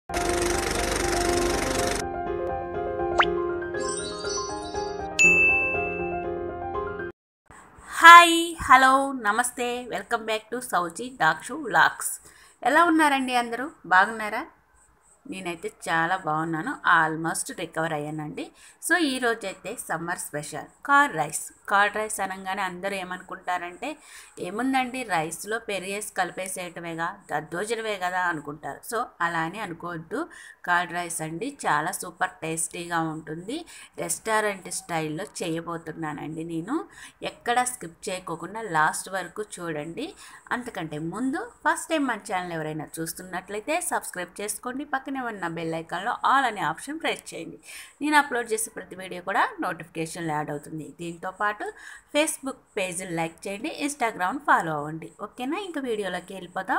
hi hello namaste welcome back to సౌజీ డాక్షు లాక్స్ ఎలా ఉన్నారండి అందరూ బాగున్నారా నేనైతే చాలా బాగున్నాను ఆల్మోస్ట్ రికవర్ అయ్యానండి సో ఈరోజు అయితే summer special curd rice curd rice అనగానే అందరూ ఏమనుకుంటారంటే ఏముందండి రైస్లో పెరిగేసి కలిపేసేయటమేగా దద్దోజనమే కదా అనుకుంటారు సో అలా అని అనుకోవద్దు కార్డ్ రైస్ అండి చాలా సూపర్ టేస్టీగా ఉంటుంది రెస్టారెంట్ స్టైల్లో చేయబోతున్నానండి నేను ఎక్కడ స్కిప్ చేయకోకుండా లాస్ట్ వరకు చూడండి అంతకంటే ముందు ఫస్ట్ టైం మన ఛానల్ ఎవరైనా చూస్తున్నట్లయితే సబ్స్క్రైబ్ చేసుకోండి పక్కనే ఉన్న బెల్ ఐకాన్లో ఆల్ అనే ఆప్షన్ ప్రెస్ చేయండి నేను అప్లోడ్ చేసే ప్రతి వీడియో కూడా నోటిఫికేషన్లు యాడ్ అవుతుంది దీంతో పాటు ఫేస్బుక్ పేజీలు లైక్ చేయండి ఇన్స్టాగ్రామ్ ఫాలో అవ్వండి ఓకేనా ఇంకా వీడియోలోకి వెళ్ళిపోదాం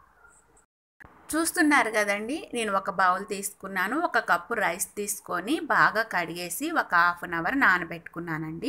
చూస్తున్నారు కదండి నేను ఒక బౌల్ తీసుకున్నాను ఒక కప్పు రైస్ తీసుకొని బాగా కడిగేసి ఒక హాఫ్ అన్ అవర్ నానబెట్టుకున్నానండి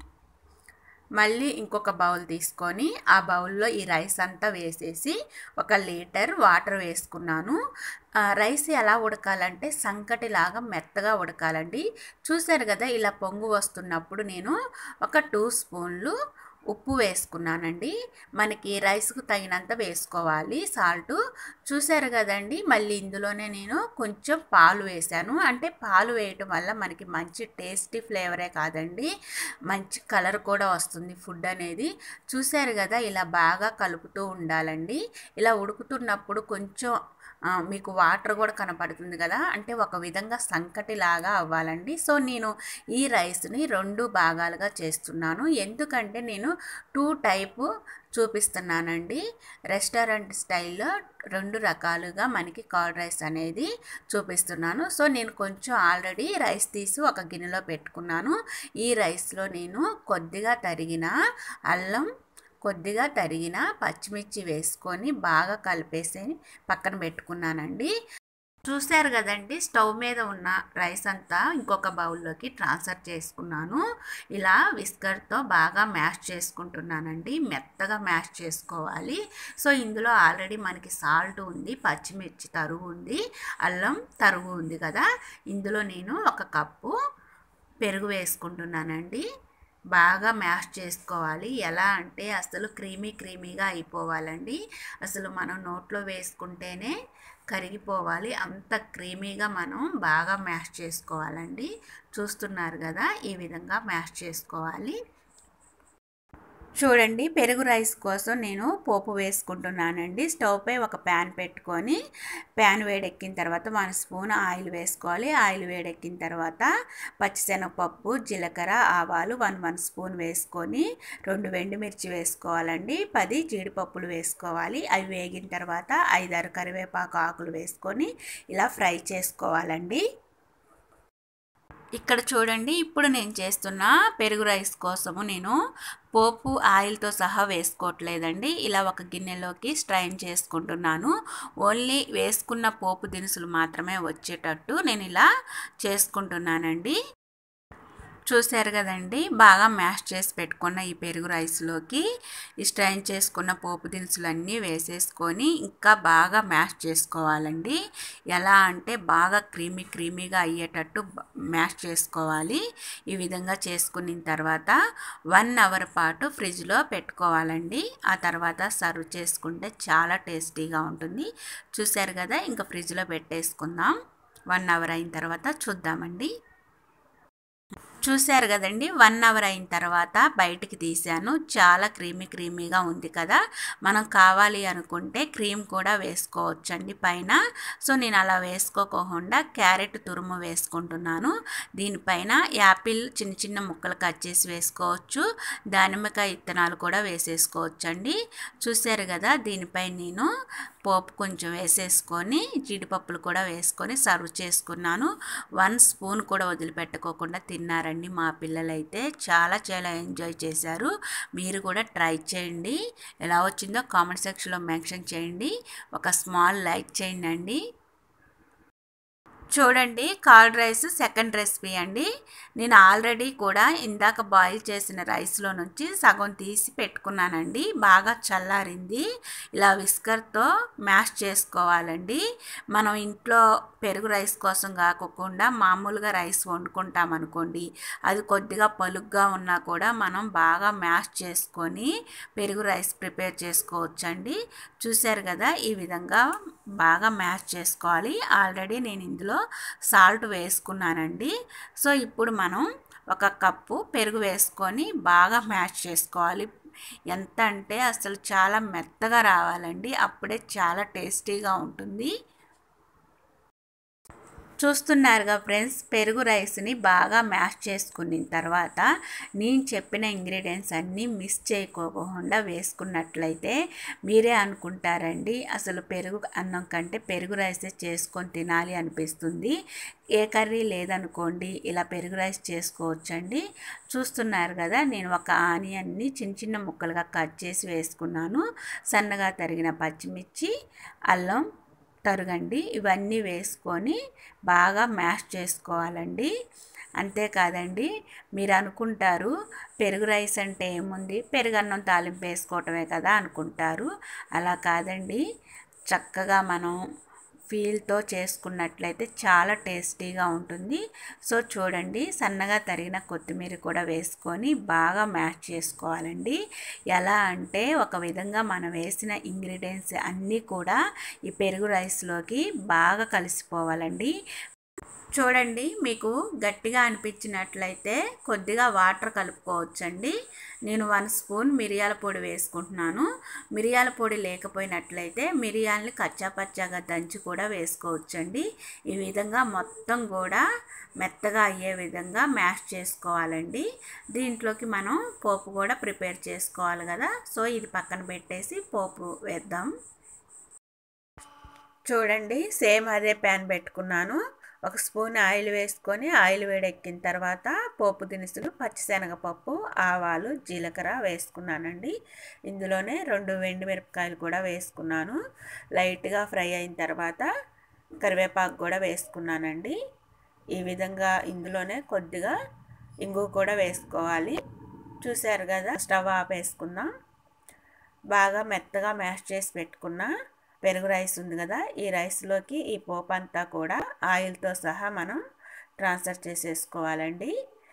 మళ్ళీ ఇంకొక బౌల్ తీసుకొని ఆ బౌల్లో ఈ రైస్ అంతా వేసేసి ఒక లీటర్ వాటర్ వేసుకున్నాను రైస్ ఎలా ఉడకాలంటే సంకటిలాగా మెత్తగా ఉడకాలండి చూశారు కదా ఇలా పొంగు వస్తున్నప్పుడు నేను ఒక టూ స్పూన్లు ఉప్పు వేసుకున్నానండి మనకి రైస్కు తగినంత వేసుకోవాలి సాల్ట్ చూసారు కదండి మళ్ళీ ఇందులోనే నేను కొంచెం పాలు వేశాను అంటే పాలు వేయటం వల్ల మనకి మంచి టేస్టీ ఫ్లేవరే కాదండి మంచి కలర్ కూడా వస్తుంది ఫుడ్ అనేది చూసారు కదా ఇలా బాగా కలుపుతూ ఉండాలండి ఇలా ఉడుకుతున్నప్పుడు కొంచెం మీకు వాటర్ కూడా కనపడుతుంది కదా అంటే ఒక విధంగా సంకటిలాగా అవ్వాలండి సో నేను ఈ రైస్ని రెండు భాగాలుగా చేస్తున్నాను ఎందుకంటే నేను టూ టైపు చూపిస్తున్నానండి రెస్టారెంట్ స్టైల్లో రెండు రకాలుగా మనకి కర్డ్ రైస్ అనేది చూపిస్తున్నాను సో నేను కొంచెం ఆల్రెడీ రైస్ తీసి ఒక గిన్నెలో పెట్టుకున్నాను ఈ రైస్లో నేను కొద్దిగా తరిగిన అల్లం కొద్దిగా తరిగిన పచ్చిమిర్చి వేసుకొని బాగా కలిపేసి పక్కన పెట్టుకున్నానండి చూశారు కదండి స్టవ్ మీద ఉన్న రైస్ అంతా ఇంకొక బౌల్లోకి ట్రాన్స్ఫర్ చేసుకున్నాను ఇలా విస్కర్తో బాగా మ్యాష్ చేసుకుంటున్నానండి మెత్తగా మ్యాష్ చేసుకోవాలి సో ఇందులో ఆల్రెడీ మనకి సాల్ట్ ఉంది పచ్చిమిర్చి తరుగు ఉంది అల్లం తరుగు ఉంది కదా ఇందులో నేను ఒక కప్పు పెరుగు వేసుకుంటున్నానండి బాగా మ్యాష్ చేసుకోవాలి ఎలా అంటే అసలు క్రీమీ క్రీమీగా అయిపోవాలండి అసలు మనం నోట్లో వేసుకుంటేనే కరిగిపోవాలి అంత క్రీమీగా మనం బాగా మ్యాష్ చేసుకోవాలండి చూస్తున్నారు కదా ఈ విధంగా మ్యాష్ చేసుకోవాలి చూడండి పెరుగు రైస్ కోసం నేను పోపు వేసుకుంటున్నానండి స్టవ్ పై ఒక ప్యాన్ పెట్టుకొని ప్యాన్ వేడెక్కిన తర్వాత వన్ స్పూన్ ఆయిల్ వేసుకోవాలి ఆయిల్ వేడెక్కిన తర్వాత పచ్చిశనగపప్పు జీలకర్ర ఆవాలు వన్ వన్ స్పూన్ వేసుకొని రెండు మిర్చి వేసుకోవాలండి పది జీడిపప్పులు వేసుకోవాలి అవి వేగిన తర్వాత ఐదారు కరివేపాకు ఆకులు వేసుకొని ఇలా ఫ్రై చేసుకోవాలండి ఇక్కడ చూడండి ఇప్పుడు నేను చేస్తున్న పెరుగు రైస్ కోసము నేను పోపు ఆయిల్తో సహా వేసుకోవట్లేదండి ఇలా ఒక గిన్నెలోకి స్ట్రైన్ చేసుకుంటున్నాను ఓన్లీ వేసుకున్న పోపు దినుసులు మాత్రమే వచ్చేటట్టు నేను ఇలా చేసుకుంటున్నానండి చూశారు కదండి బాగా మ్యాష్ చేసి పెట్టుకున్న ఈ పెరుగు రైస్లోకి ఈ స్ట్రైన్ చేసుకున్న పోపు దినుసులు అన్నీ వేసేసుకొని ఇంకా బాగా మ్యాష్ చేసుకోవాలండి ఎలా అంటే బాగా క్రీమీ క్రీమీగా అయ్యేటట్టు మ్యాష్ చేసుకోవాలి ఈ విధంగా చేసుకున్న తర్వాత వన్ అవర్ పాటు ఫ్రిడ్జ్లో పెట్టుకోవాలండి ఆ తర్వాత సర్వ్ చేసుకుంటే చాలా టేస్టీగా ఉంటుంది చూశారు కదా ఇంకా ఫ్రిడ్జ్లో పెట్టేసుకుందాం వన్ అవర్ అయిన తర్వాత చూద్దామండి చూశారు కదండి వన్ అవర్ అయిన తర్వాత బయటికి తీసాను చాలా క్రీమీ క్రీమీగా ఉంది కదా మనం కావాలి అనుకుంటే క్రీమ్ కూడా వేసుకోవచ్చండి పైన సో నేను అలా వేసుకోకుండా క్యారెట్ తురుము వేసుకుంటున్నాను దీనిపైన యాపిల్ చిన్న చిన్న ముక్కలు కట్ చేసి వేసుకోవచ్చు దానిమ్మకాయ విత్తనాలు కూడా వేసేసుకోవచ్చండి చూశారు కదా దీనిపై నేను పోపు కొంచెం వేసేసుకొని జీడిపప్పులు కూడా వేసుకొని సర్వ్ చేసుకున్నాను వన్ స్పూన్ కూడా వదిలిపెట్టుకోకుండా తిన్నారండి మా పిల్లలైతే చాలా చాలా ఎంజాయ్ చేశారు మీరు కూడా ట్రై చేయండి ఎలా వచ్చిందో కామెంట్ సెక్షన్లో మెన్షన్ చేయండి ఒక స్మాల్ లైక్ చేయండి అండి చూడండి కర్డ్ రైస్ సెకండ్ రెసిపీ అండి నేను ఆల్రెడీ కూడా ఇందాక బాయిల్ చేసిన రైస్లో నుంచి సగం తీసి పెట్టుకున్నానండి బాగా చల్లారింది ఇలా విస్కర్తో మ్యాష్ చేసుకోవాలండి మనం ఇంట్లో పెరుగు రైస్ కోసం కాకుండా మామూలుగా రైస్ వండుకుంటాం అనుకోండి అది కొద్దిగా పలుగ్గా ఉన్నా కూడా మనం బాగా మ్యాష్ చేసుకొని పెరుగు రైస్ ప్రిపేర్ చేసుకోవచ్చండి చూశారు కదా ఈ విధంగా బాగా మ్యాష్ చేసుకోవాలి ఆల్రెడీ నేను ఇందులో సాల్ట్ వేసుకున్నానండి సో ఇప్పుడు మనం ఒక కప్పు పెరుగు వేసుకొని బాగా మ్యాష్ చేసుకోవాలి ఎంత అంటే అసలు చాలా మెత్తగా రావాలండి అప్పుడే చాలా టేస్టీగా ఉంటుంది చూస్తున్నారుగా ఫ్రెండ్స్ పెరుగు రైస్ని బాగా మ్యాష్ చేసుకున్న తర్వాత నేను చెప్పిన ఇంగ్రీడియంట్స్ అన్నీ మిస్ చేయకోకుండా వేసుకున్నట్లయితే మీరే అనుకుంటారండి అసలు పెరుగు అన్నం కంటే పెరుగు రైసే చేసుకొని తినాలి అనిపిస్తుంది ఏ కర్రీ లేదనుకోండి ఇలా పెరుగు రైస్ చేసుకోవచ్చండి చూస్తున్నారు కదా నేను ఒక ఆనియన్ని చిన్న చిన్న ముక్కలుగా కట్ చేసి వేసుకున్నాను సన్నగా తరిగిన పచ్చిమిర్చి అల్లం తరుగండి ఇవన్నీ వేసుకొని బాగా మ్యాష్ చేసుకోవాలండి అంతేకాదండి మీరు అనుకుంటారు పెరుగు రైస్ అంటే ఏముంది పెరుగన్నం తాలింపు వేసుకోవటమే కదా అనుకుంటారు అలా కాదండి చక్కగా మనం ఫీల్తో చేసుకున్నట్లయితే చాలా టేస్టీగా ఉంటుంది సో చూడండి సన్నగా తరిగిన కొత్తిమీర కూడా వేసుకొని బాగా మ్యాష్ చేసుకోవాలండి ఎలా అంటే ఒక విధంగా మనం వేసిన ఇంగ్రీడియంట్స్ అన్నీ కూడా ఈ పెరుగు రైస్లోకి బాగా కలిసిపోవాలండి చూడండి మీకు గట్టిగా అనిపించినట్లయితే కొద్దిగా వాటర్ కలుపుకోవచ్చండి నేను వన్ స్పూన్ మిరియాల పొడి వేసుకుంటున్నాను మిరియాల పొడి లేకపోయినట్లయితే మిరియాలని కచ్చాపచ్చాగా దంచి కూడా వేసుకోవచ్చండి ఈ విధంగా మొత్తం కూడా మెత్తగా అయ్యే విధంగా మ్యాష్ చేసుకోవాలండి దీంట్లోకి మనం పోపు కూడా ప్రిపేర్ చేసుకోవాలి కదా సో ఇది పక్కన పెట్టేసి పోపు వేద్దాం చూడండి సేమ్ అదే ప్యాన్ పెట్టుకున్నాను ఒక స్పూన్ ఆయిల్ వేసుకొని ఆయిల్ వేడెక్కిన తర్వాత పోపు దినుసులు పచ్చిశనగపప్పు ఆవాలు జీలకర్ర వేసుకున్నానండి ఇందులోనే రెండు వెండి మిరపకాయలు కూడా వేసుకున్నాను లైట్గా ఫ్రై అయిన తర్వాత కరివేపాకు కూడా వేసుకున్నానండి ఈ విధంగా ఇందులోనే కొద్దిగా ఇంగు కూడా వేసుకోవాలి చూశారు కదా స్టవ్ ఆపేసుకుందాం బాగా మెత్తగా మ్యాష్ చేసి పెట్టుకున్న పెరుగు రైస్ ఉంది కదా ఈ రైస్లోకి ఈ పోపు అంతా కూడా ఆయిల్తో సహా మనం ట్రాన్స్ఫర్ చేసేసుకోవాలండి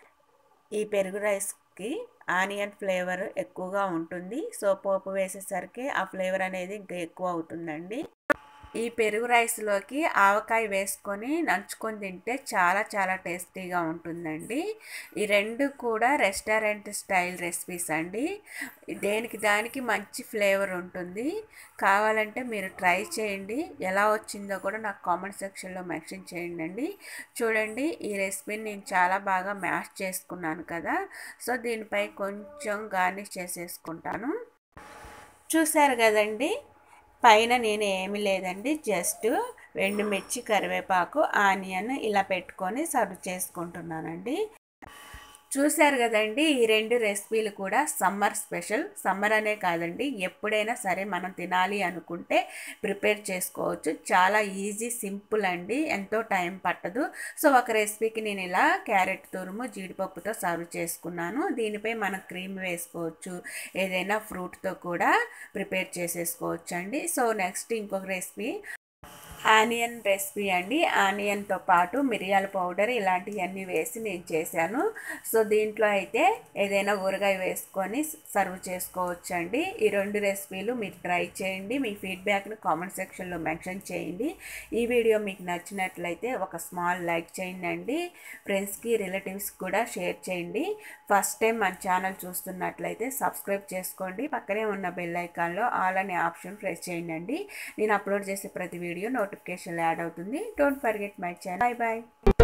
ఈ పెరుగు రైస్కి ఆనియన్ ఫ్లేవర్ ఎక్కువగా ఉంటుంది సో పోపు వేసేసరికి ఆ ఫ్లేవర్ అనేది ఇంకా ఎక్కువ అవుతుందండి ఈ పెరుగు రైస్లోకి ఆవకాయ వేసుకొని నంచుకొని తింటే చాలా చాలా టేస్టీగా ఉంటుందండి ఈ రెండు కూడా రెస్టారెంట్ స్టైల్ రెసిపీస్ అండి దేనికి దానికి మంచి ఫ్లేవర్ ఉంటుంది కావాలంటే మీరు ట్రై చేయండి ఎలా వచ్చిందో కూడా నాకు కామెంట్ సెక్షన్లో మెన్షన్ చేయండి అండి చూడండి ఈ రెసిపీని నేను చాలా బాగా మ్యాష్ చేసుకున్నాను కదా సో దీనిపై కొంచెం గార్నిష్ చేసేసుకుంటాను చూసారు కదండి పైన నేను ఏమీ లేదండి జస్ట్ మిర్చి కరివేపాకు ఆనియన్ ఇలా పెట్టుకొని సర్వ్ చేసుకుంటున్నానండి చూశారు కదండి ఈ రెండు రెసిపీలు కూడా సమ్మర్ స్పెషల్ సమ్మర్ అనే కాదండి ఎప్పుడైనా సరే మనం తినాలి అనుకుంటే ప్రిపేర్ చేసుకోవచ్చు చాలా ఈజీ సింపుల్ అండి ఎంతో టైం పట్టదు సో ఒక రెసిపీకి నేను ఇలా క్యారెట్ తురుము జీడిపప్పుతో సర్వ్ చేసుకున్నాను దీనిపై మనం క్రీమ్ వేసుకోవచ్చు ఏదైనా ఫ్రూట్తో కూడా ప్రిపేర్ చేసేసుకోవచ్చు అండి సో నెక్స్ట్ ఇంకొక రెసిపీ ఆనియన్ రెసిపీ అండి ఆనియన్తో పాటు మిరియాల పౌడర్ ఇలాంటివన్నీ వేసి నేను చేశాను సో దీంట్లో అయితే ఏదైనా ఊరగాయ వేసుకొని సర్వ్ చేసుకోవచ్చు అండి ఈ రెండు రెసిపీలు మీరు ట్రై చేయండి మీ ఫీడ్బ్యాక్ను కామెంట్ సెక్షన్లో మెన్షన్ చేయండి ఈ వీడియో మీకు నచ్చినట్లయితే ఒక స్మాల్ లైక్ చేయండి అండి ఫ్రెండ్స్కి రిలేటివ్స్కి కూడా షేర్ చేయండి ఫస్ట్ టైం మన ఛానల్ చూస్తున్నట్లయితే సబ్స్క్రైబ్ చేసుకోండి పక్కనే ఉన్న బెల్ ఐకాన్లో ఆల్ అనే ఆప్షన్ ప్రెస్ చేయండి నేను అప్లోడ్ చేసే ప్రతి వీడియో నోటిఫికేషన్ యాడ్ అవుతుంది don't forget my channel bye bye